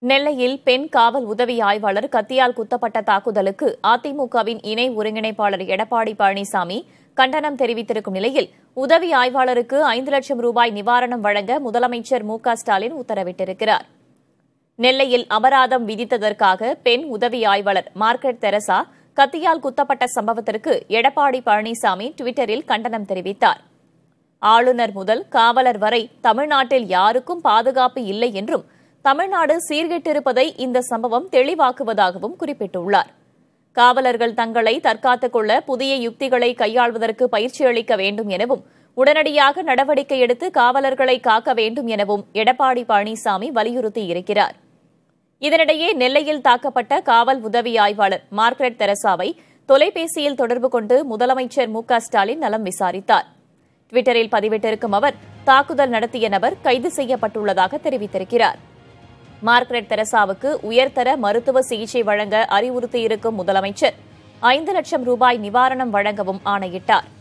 நெல்லையில் பெண் காவல் உதவி ஆய்வாளர் கத்தியால் குத்தப்பட்ட தாக்குதலுக்கு அதிமுகவின் இணை ஒருங்கிணைப்பாளர் எடப்பாடி பழனிசாமி கண்டனம் தெரிவித்திருக்கும் நிலையில் உதவி ஆய்வாளருக்கு ஐந்து லட்சம் ரூபாய் நிவாரணம் வழங்க முதலமைச்சர் மு க ஸ்டாலின் உத்தரவிட்டிருக்கிறார் நெல்லையில் அபராதம் விதித்ததற்காக பெண் உதவி ஆய்வாளர் மார்கரெட் தெரசா கத்தியால் குத்தப்பட்ட சம்பவத்திற்கு எடப்பாடி பழனிசாமி டுவிட்டரில் கண்டனம் தெரிவித்தார் ஆளுநர் முதல் காவலர் வரை தமிழ்நாட்டில் யாருக்கும் பாதுகாப்பு இல்லை என்றும் தமிழ்நாடு சீர்கெட்டிருப்பதை இந்த சம்பவம் தெளிவாக்குவதாகவும் குறிப்பிட்டுள்ளார் காவலர்கள் தங்களை தற்காத்துக் கொள்ள புதிய யுக்திகளை கையாள்வதற்கு பயிற்சி அளிக்க வேண்டும் எனவும் உடனடியாக நடவடிக்கை எடுத்து காவலர்களை காக்க வேண்டும் எனவும் எடப்பாடி பழனிசாமி வலியுறுத்தியிருக்கிறார் இதனிடையே நெல்லையில் தாக்கப்பட்ட காவல் உதவி ஆய்வாளர் மார்கரெட் தெரசாவை தொலைபேசியில் தொடர்பு கொண்டு முதலமைச்சர் மு க ஸ்டாலின் நலம் விசாரித்தார் டுவிட்டரில் பதிவிட்டிருக்கும் அவர் தாக்குதல் நடத்திய நபர் கைது செய்யப்பட்டுள்ளதாக தெரிவித்திருக்கிறார் மார்கரெட் தெரசாவுக்கு உயர்தர மருத்துவ சிகிச்சை வழங்க அறிவுறுத்தியிருக்கும் முதலமைச்சர் ஐந்து லட்சம் ரூபாய் நிவாரணம் வழங்கவும் ஆணையிட்டார்